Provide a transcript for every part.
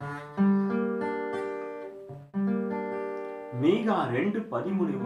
மீகா ரெண்டு பதிமூணு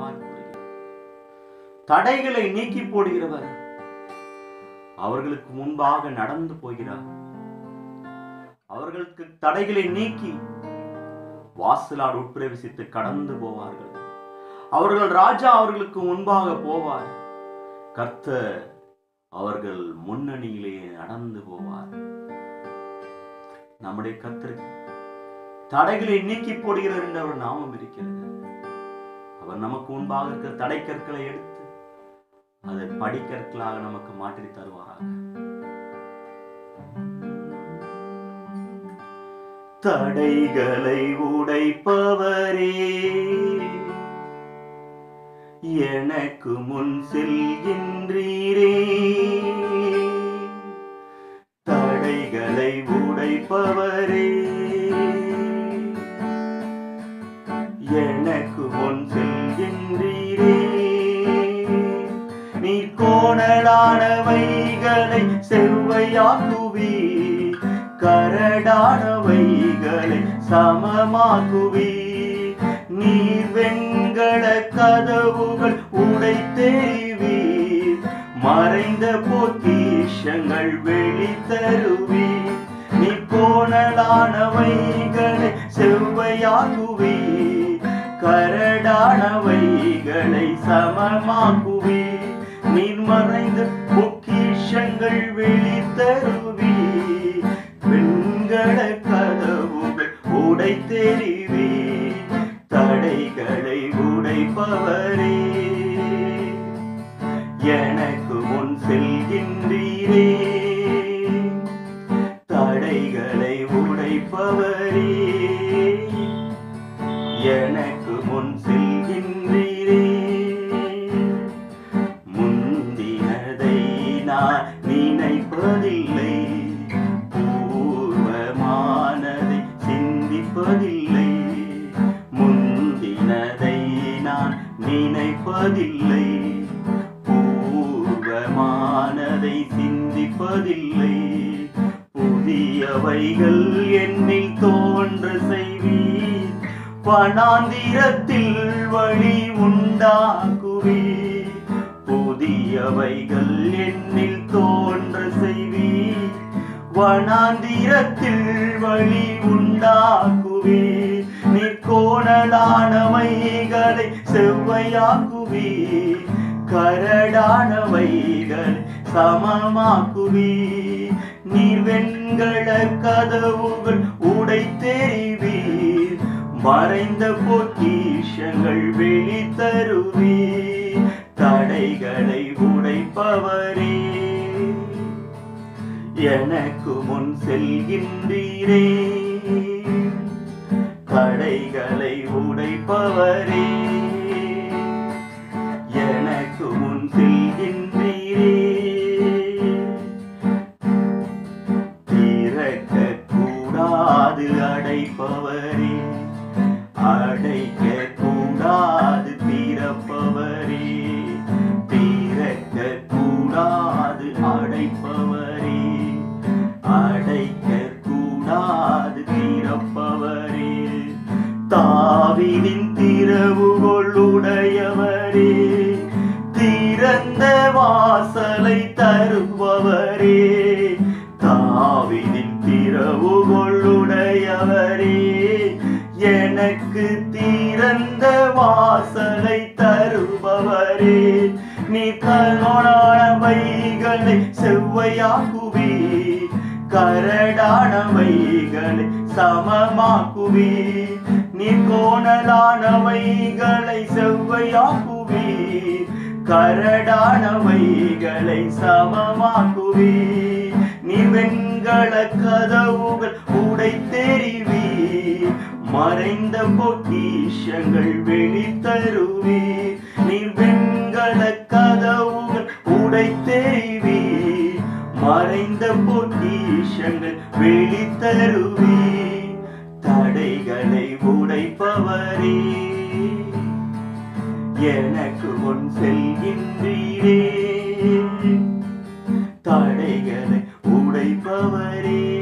தடைகளை நீக்கி போடுகிறவர் அவர்களுக்கு முன்பாக நடந்து போகிறார் அவர்களுக்கு தடைகளை நீக்கி வாசலால் உட்பிரவேசித்து கடந்து போவார்கள் அவர்கள் ராஜா அவர்களுக்கு முன்பாக போவார் கர்த்தர் அவர்கள் முன்னணியிலே நடந்து போவார் நம்முடைய கர்த்தருக்கு தடைகளை நீக்கி போடுகிறார் என்ற ஒரு நாமம் இருக்கிறது அவர் நமக்கு முன்பாக இருக்கிற தடை கற்களை எடுத்து அதை படிக்கற்களாக நமக்கு மாற்றி தருவாராக தடைகளை உடைப்பவரே எனக்கு முன் செல்கின்றீரே தடைகளை உடைப்பவரே எனக்கு முன் செல்கின்றீரே நீர் கோணலானவைகளை செவ்வையாக்குவி கரடானவைகளை சமமாக்குவி நீர் வெண்கல கதவுகள் உடைத்தெறிவீர் மறைந்த பொக்கிஷங்கள் வெளித்தருவீர் நீ கோணலானவைகளை செவ்வையாக்குவி கரடானவைகளை சமமாக்குவி நீர் மறைந்த பொக்கிஷங்கள் வெளித்தருவி வெண்கல கதவுகள் உடைத்தெறிவி தடைகளை உடைப்பவரே எனக்கு முன் செல்கின்றீரே தடைகளை உடைப்பவரே எனக்கு முன் செல்கின்றீரே முந்தினதை நான் நினைப்பதில்லை பூர்வமானதை சிந்திப்பதில்லை முந்தினதை நான் நினைப்பதில்லை பூர்வமானதை சிந்திப்பதில்லை புதியவைகள் என்னில் தோன்ற செய்வீர் வனாந்திரத்தில் வழி உண்டாக்குவீர் புதியவைகள் என்னில் தோன்ற செய்வீர் வனாந்திரத்தில் வழி உண்டாக்குவீர் நிற்கோணலானவைகளை செவ்வையாக்குவீர் கரடானவைகள் சமமாக்குவீர் நீர் வெண்கல கதவுகள் உடைத்தெறிவீர் மறைந்த பொக்கிஷங்கள் வெளித்தருவீர் தடைகளை உடைப்பவரே எனக்கு முன் செல்கின்றீரே தடைகளை உடைப்பவரே எனக்கு முன் செல்கின்றீரே திறக்க கூடாது அடைப்பவரே அடைக்க கூடாது திறப்பவரே திறக்க கூடாது அடைப்பவரே அடைக்க கூடாது திறப்பவரே தாவிதின் திறவுகளுடையவரே திறந்த வாசலை தருபவரே தாவிதின் திறவுகளுடையவரே எனக்கு திறந்த வாசலை தருபவரே நீ கல்கொணானவைகளை செவ்வையாக்குவி கரடானவைகளை சமமாக்குவி நீ கோணலானவைகளை செவ்வையாக்குவி கரடானவைகளை சமமாக்குவி நீ வெண்கல கதவுகள் உடைத்தெறிவி மறைந்த பொக்கிஷங்கள் வெளித்தருவி நீர் வெண்கல கதவுகள் உடைத்தெறிவி மறைந்த பொக்கிஷங்கள் வெளித்தருவி தடைகளை உடைப்பவரே எனக்கு முன் செல்கின்றீரே தடைகளை உடைப்பவரே